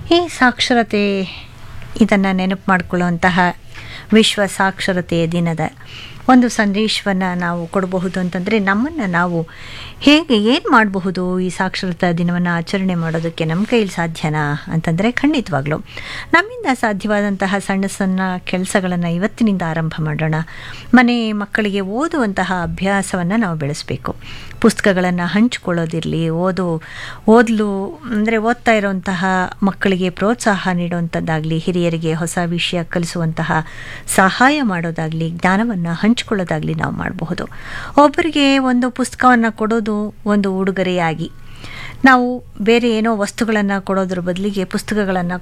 ಈ ಸಾಕ್ಷರತೆ ಇದನ್ನು ನೆನಪು ಮಾಡಿಕೊಳ್ಳುವಂತಹ ವಿಶ್ವ ಸಾಕ್ಷರತೆಯ ದಿನದ ಒಂದು ಸಂದೇಶವನ್ನು ನಾವು ಕೊಡಬಹುದು ಅಂತಂದರೆ ನಮ್ಮನ್ನು ನಾವು ಹೇಗೆ ಏನು ಮಾಡಬಹುದು ಈ ಸಾಕ್ಷರತಾ ದಿನವನ್ನು ಆಚರಣೆ ಮಾಡೋದಕ್ಕೆ ನಮ್ಮ ಕೈಲಿ ಸಾಧ್ಯನಾ ಅಂತಂದರೆ ಖಂಡಿತವಾಗ್ಲೂ ನಮ್ಮಿಂದ ಸಾಧ್ಯವಾದಂತಹ ಸಣ್ಣ ಸಣ್ಣ ಕೆಲಸಗಳನ್ನು ಇವತ್ತಿನಿಂದ ಆರಂಭ ಮಾಡೋಣ ಮನೆ ಮಕ್ಕಳಿಗೆ ಓದುವಂತಹ ಅಭ್ಯಾಸವನ್ನು ನಾವು ಬೆಳೆಸಬೇಕು ಪುಸ್ತಕಗಳನ್ನು ಹಂಚಿಕೊಳ್ಳೋದಿರಲಿ ಓದು ಓದಲು ಅಂದರೆ ಓದ್ತಾ ಇರುವಂತಹ ಮಕ್ಕಳಿಗೆ ಪ್ರೋತ್ಸಾಹ ನೀಡುವಂಥದ್ದಾಗಲಿ ಹಿರಿಯರಿಗೆ ಹೊಸ ವಿಷಯ ಕಲಿಸುವಂತಹ ಸಹಾಯ ಮಾಡೋದಾಗಲಿ ಜ್ಞಾನವನ್ನು ಹಂಚಿಕೊಳ್ಳೋದಾಗಲಿ ನಾವು ಮಾಡಬಹುದು ಒಬ್ಬರಿಗೆ ಒಂದು ಪುಸ್ತಕವನ್ನು ಕೊಡೋದು ಒಂದು ಉಡುಗೊರೆಯಾಗಿ ನಾವು ಬೇರೆ ಏನೋ ವಸ್ತುಗಳನ್ನು ಕೊಡೋದ್ರ ಬದಲಿಗೆ ಪುಸ್ತಕಗಳನ್ನು